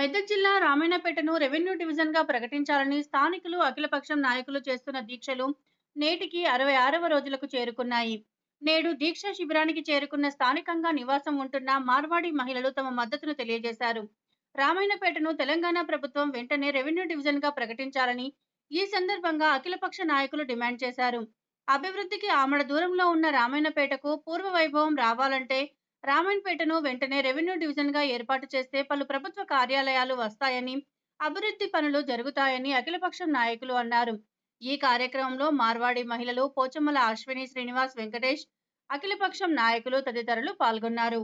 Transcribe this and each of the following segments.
మెదక్ జిల్లా రామాయణపేటను revenue division గా ప్రకటించాలని స్థానికులు అఖిలపక్షం నాయకులు చేస్తున్న దీక్షలు నేటికి అరవై ఆరవ రోజులకు చేరుకున్నాయి నేడు దీక్ష శిబిరానికి చేరుకున్న స్థానికంగా నివాసం ఉంటున్న మార్వాడి మహిళలు తమ మద్దతును తెలియజేశారు రామాయణపేటను తెలంగాణ ప్రభుత్వం వెంటనే రెవెన్యూ డివిజన్ గా ప్రకటించాలని ఈ సందర్భంగా అఖిలపక్ష నాయకులు డిమాండ్ చేశారు అభివృద్ధికి ఆమడ దూరంలో ఉన్న రామాయణపేటకు పూర్వ వైభవం రావాలంటే రామాయణపేటను వెంటనే రెవెన్యూ డివిజన్ గా ఏర్పాటు చేస్తే పలు ప్రభుత్వ కార్యాలయాలు వస్తాయని అభివృద్ధి పనులు జరుగుతాయని అఖిలపక్షం నాయకులు అన్నారు ఈ కార్యక్రమంలో మార్వాడి మహిళలు పోచమ్మల అశ్విని శ్రీనివాస్ వెంకటేష్ అఖిలపక్షం నాయకులు తదితరులు పాల్గొన్నారు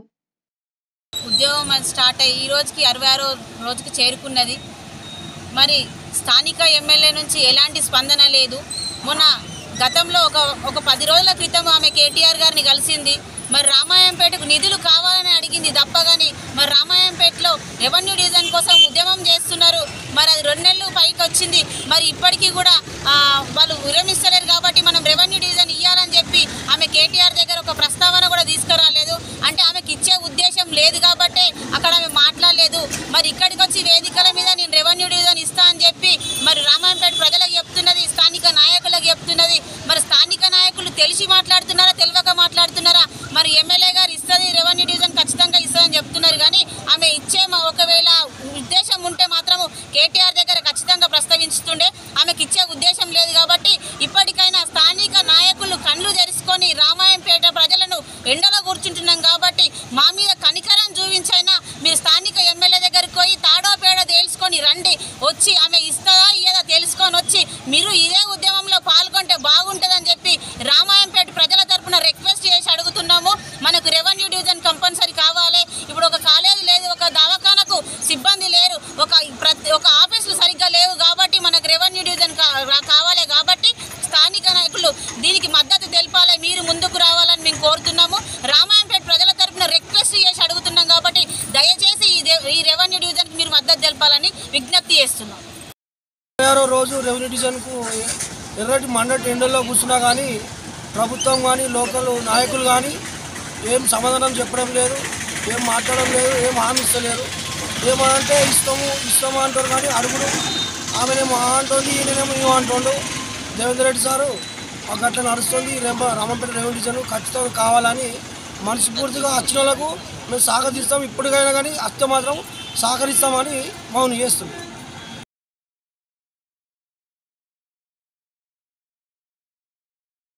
ఉద్యోగం అది స్టార్ట్ అయ్యి ఈ రోజుకి అరవై ఆరో రోజుకి చేరుకున్నది మరి స్థానిక ఎమ్మెల్యే నుంచి ఎలాంటి స్పందన లేదు మొన్న గతంలో ఒక ఒక పది రోజుల క్రితం ఆమె కేటీఆర్ గారిని కలిసింది మరి రామాయంపేటకు నిధులు కావాలని అడిగింది తప్ప కానీ మరి రామాయంపేటలో రెవెన్యూ డివిజన్ కోసం ఉద్యమం చేస్తున్నారు మరి అది రెండు నెలలు పైకి వచ్చింది మరి ఇప్పటికీ కూడా ఆ, వాళ్ళు విరమిస్తలేరు కాబట్టి మనం రెవెన్యూ డివిజన్ ఇవ్వాలని చెప్పి ఆమె కేటీఆర్ దగ్గర ఒక ప్రస్తావన కూడా తీసుకురాలేదు అంటే ఆమెకి ఇచ్చే ఉద్దేశం లేదు కాబట్టి అక్కడ ఆమె మాట్లాడలేదు మరి ఇక్కడికి వచ్చి వేదికల మీద నేను రెవెన్యూ డివిజన్ ఇస్తా అని చెప్పి మరి రామాయంపేట ప్రజలకు చెప్తున్నది స్థానిక నాయకులకు చెప్తున్నది మరి స్థానిక నాయకులు తెలిసి మాట్లాడుతున్నారా తెలియక మాట్లాడుతున్నారా మరి ఎమ్మెల్యే గారు ఇస్తుంది రెవెన్యూ డివిజన్ ఖచ్చితంగా ఇస్తుందని చెప్తున్నారు కానీ ఆమె ఇచ్చే మా ఒకవేళ ఉద్దేశం ఉంటే మాత్రము కేటీఆర్ దగ్గర ఖచ్చితంగా ప్రస్తావించుతుండే ఆమెకి ఇచ్చే ఉద్దేశం లేదు కాబట్టి ఇప్పటికైనా స్థానిక నాయకులు కళ్ళు తెరుచుకొని రామాయంపేట ప్రజలను ఎండలో కూర్చుంటున్నాం కాబట్టి మా మీద కనికరం చూపించైనా మీరు స్థానిక ఎమ్మెల్యే దగ్గరికి పోయి తాడో పేడో తేల్చుకొని రండి వచ్చి ఆమె ఇస్తుందా ఇయ్యదా తెలుసుకొని వచ్చి మీరు ఇదే ఉద్యమంలో పాల్గొంటే బాగుంటుందని చెప్పి రామాయంపేట ప్రజల తరపున రిక్వెస్ట్ చేసి అడుగుతున్నాము మనకు రెవెన్యూ డివిజన్ కంపల్సరీ కావాలి ఇప్పుడు ఒక కాలేజీ లేదు ఒక దవాఖానకు సిబ్బంది లేరు ఒక ప్రతి ఒక ఆఫీసులు సరిగ్గా లేవు కాబట్టి మనకు రెవెన్యూ డివిజన్ కా- రా- కావాలి కాబట్టి స్థానిక నాయకులు దీనికి మద్దతు తెలపాలి మీరు ముందుకు రావాలని మేము కోరుతున్నాము రామాయంపేట ప్రజల తరపున రిక్వెస్ట్ చేసి అడుగుతున్నాం కాబట్టి దయచేసి ఈ దే- ఈ రెవెన్యూ డివిజన్కి మీరు మద్దతు తెలపాలని విజ్ఞప్తి చేస్తున్నాం ఆరో రోజు రెవెన్యూ డివిజన్కు ఎర్రటి మండటి ఎండల్లో కూర్చున్నా కానీ ప్రభుత్వం కానీ లోకల్ నాయకులు కానీ ఏం సమాధానం చెప్పడం లేదు ఏం మాట్లాడడం లేదు ఏం హామీ ఇస్తలేరు ఏమనంటే ఇస్తాము ఇస్తాము అంటారు కానీ అడుగుడు ఆమెనేమో ఆ అంటుంది ఈయనేమో ఇవ్వ అంటుండు దేవేంద్ర రెడ్డి సారు మాకు అట్లా నడుస్తుంది రేపు రామంపేట రెవెన్యూ డివిజన్ ఖచ్చితంగా కావాలని మనస్ఫూర్తిగా వచ్చిన వాళ్ళకు మేము సహకరిస్తాం ఇప్పటికైనా కానీ అత్త మాత్రం సహకరిస్తామని మౌనం చేస్తున్నాం